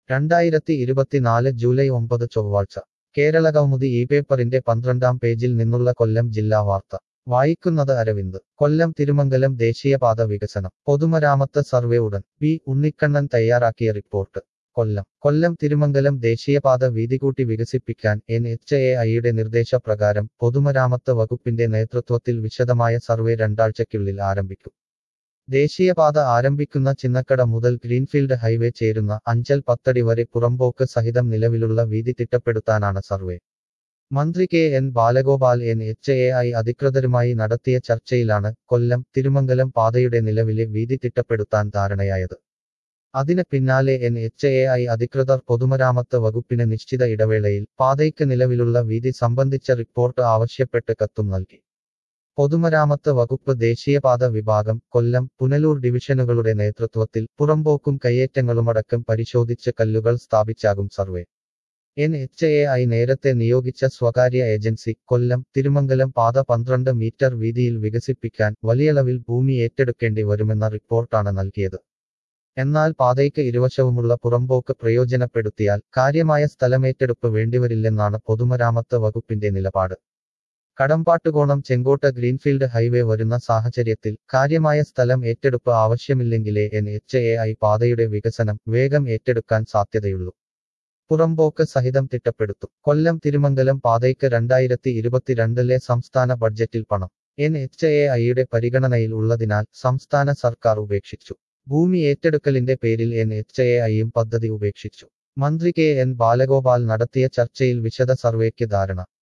രണ്ടായിരത്തി ഇരുപത്തിനാല് ജൂലൈ ഒമ്പത് ചൊവ്വാഴ്ച കേരളകൗമുദി ഈ പേപ്പറിന്റെ പന്ത്രണ്ടാം പേജിൽ നിന്നുള്ള കൊല്ലം ജില്ലാ വാർത്ത വായിക്കുന്നത് അരവിന്ദ് കൊല്ലം തിരുമംഗലം ദേശീയപാത വികസനം പൊതുമരാമത്ത് സർവേ ഉടൻ പി ഉണ്ണിക്കണ്ണൻ തയ്യാറാക്കിയ റിപ്പോർട്ട് കൊല്ലം കൊല്ലം തിരുമംഗലം ദേശീയപാത വീതികൂട്ടി വികസിപ്പിക്കാൻ എൻ എച്ച് എ ഐയുടെ നിർദ്ദേശപ്രകാരം പൊതുമരാമത്ത് വകുപ്പിന്റെ നേതൃത്വത്തിൽ വിശദമായ സർവേ രണ്ടാഴ്ചയ്ക്കുള്ളിൽ ആരംഭിക്കും ദേശീയപാത ആരംഭിക്കുന്ന ചിന്നക്കട മുതൽ ഗ്രീൻഫീൽഡ് ഹൈവേ ചേരുന്ന അഞ്ചൽ പത്തടി വരെ പുറമ്പോക്ക് സഹിതം നിലവിലുള്ള വീതി തിട്ടപ്പെടുത്താനാണ് സർവേ മന്ത്രി K N Balagopal N H A I അധികൃതരുമായി നടത്തിയ ചർച്ചയിലാണ് കൊല്ലം തിരുമംഗലം പാതയുടെ നിലവിലെ വീതി തിട്ടപ്പെടുത്താൻ ധാരണയായത് അതിന് പിന്നാലെ എൻ എച്ച് എ ഐ അധികൃതർ പൊതുമരാമത്ത് വകുപ്പിന് നിശ്ചിത ഇടവേളയിൽ പാതയ്ക്ക് നിലവിലുള്ള വീതി സംബന്ധിച്ച റിപ്പോർട്ട് ആവശ്യപ്പെട്ട് കത്തും നൽകി പൊതുമരാമത്ത് വകുപ്പ് ദേശീയപാത വിഭാഗം കൊല്ലം പുനലൂർ ഡിവിഷനുകളുടെ നേതൃത്വത്തിൽ പുറമ്പോക്കും കയ്യേറ്റങ്ങളുമടക്കം പരിശോധിച്ച് കല്ലുകൾ സ്ഥാപിച്ചാകും survey N H A I നേരത്തെ നിയോഗിച്ച സ്വകാര്യ ഏജൻസി കൊല്ലം തിരുമംഗലം പാത പന്ത്രണ്ട് മീറ്റർ വീതിയിൽ വികസിപ്പിക്കാൻ വലിയളവിൽ ഭൂമി ഏറ്റെടുക്കേണ്ടി വരുമെന്ന റിപ്പോർട്ടാണ് നൽകിയത് എന്നാൽ പാതയ്ക്ക് ഇരുവശവുമുള്ള പുറമ്പോക്ക് പ്രയോജനപ്പെടുത്തിയാൽ കാര്യമായ സ്ഥലമേറ്റെടുപ്പ് വേണ്ടിവരില്ലെന്നാണ് പൊതുമരാമത്ത് വകുപ്പിന്റെ നിലപാട് കടമ്പാട്ടുകോണം ചെങ്കോട്ട ഗ്രീൻഫീൽഡ് ഹൈവേ വരുന്ന സാഹചര്യത്തിൽ കാര്യമായ സ്ഥലം ഏറ്റെടുപ്പ് ആവശ്യമില്ലെങ്കിലേ എൻ എച്ച് എ ഐ പാതയുടെ വികസനം വേഗം ഏറ്റെടുക്കാൻ സാധ്യതയുള്ളൂ പുറമ്പോക്ക് സഹിതം തിട്ടപ്പെടുത്തും കൊല്ലം തിരുമംഗലം പാതയ്ക്ക് രണ്ടായിരത്തി ഇരുപത്തിരണ്ടിലെ സംസ്ഥാന ബഡ്ജറ്റിൽ പണം എൻ എച്ച് എ ഐയുടെ പരിഗണനയിൽ ഉള്ളതിനാൽ സംസ്ഥാന സർക്കാർ ഉപേക്ഷിച്ചു ഭൂമി ഏറ്റെടുക്കലിന്റെ പേരിൽ എൻ എച്ച് എ ഐയും പദ്ധതി ഉപേക്ഷിച്ചു മന്ത്രി കെ എൻ ബാലഗോപാൽ നടത്തിയ ചർച്ചയിൽ വിശദ സർവേക്ക് ധാരണ